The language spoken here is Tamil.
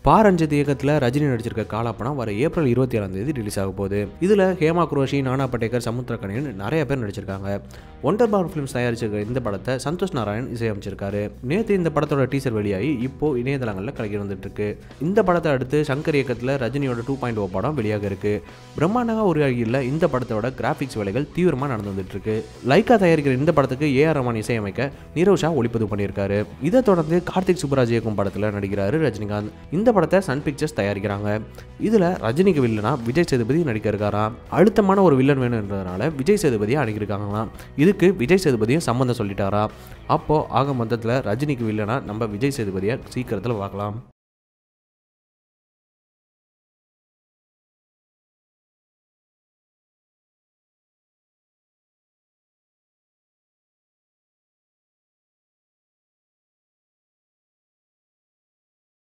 பாரஞ்சித் இயக்கத்தில் ரஜினி நடிச்சிருக்க காலா படம் வர ஏப்ரல் இருபத்தி ஏழாம் தேதி ரிலீஸ் ஆக போகுது இதில் ஹேமா குரோஷி நானா பட்டேக்கர் சமுத்திரக்கணியன் நிறைய பேர் நடிச்சிருக்காங்க ஒண்டர் பார் ஃபிலிம்ஸ் தயாரிச்சிருக்க இந்த படத்தை சந்தோஷ் நாராயண் இசையமைச்சிருக்காரு நேற்று இந்த படத்தோட டீசர் வெளியாகி இப்போ இணையதளங்களில் கலக்கி வந்துட்டு இருக்கு இந்த படத்தை அடுத்து சங்கர் இயக்கத்தில் ரஜினியோட டூ பாயிண்ட் ஓ படம் வெளியாக இருக்கு பிரம்மாண்டமாக உருவாகியுள்ள இந்த படத்தோட கிராஃபிக்ஸ் வேலைகள் தீவிரமாக நடந்து வந்துட்டு இருக்கு லைக்கா தயாரிக்கிற இந்த படத்துக்கு ஏஆர் ரமான் இசையமைக்க நீரவ் ஷா ஒளிப்பதிவு பண்ணியிருக்காரு இதை தொடர்ந்து கார்த்திக் சுப்ராஜ் இயக்கும் படத்தில் நடிக்கிறாரு ரஜினிகாந்த் இந்த படத்தை சன் பிக்சர்ஸ் தயாரிக்கிறாங்க இதில் ரஜினிக்கு வில்லனா விஜய் சேதுபதி நடிக்க இருக்காராம் அழுத்தமான ஒரு வில்லன் வேணுன்றதுனால விஜய் சேதுபதியை அணுகியிருக்காங்களாம் இதுக்கு விஜய் சேதுபதியும் சம்மந்தம் சொல்லிட்டாரா அப்போது ஆக மொத்தத்தில் ரஜினிக்கு வில்லனா நம்ம விஜய் சேதுபதியை சீக்கிரத்தில் பார்க்கலாம்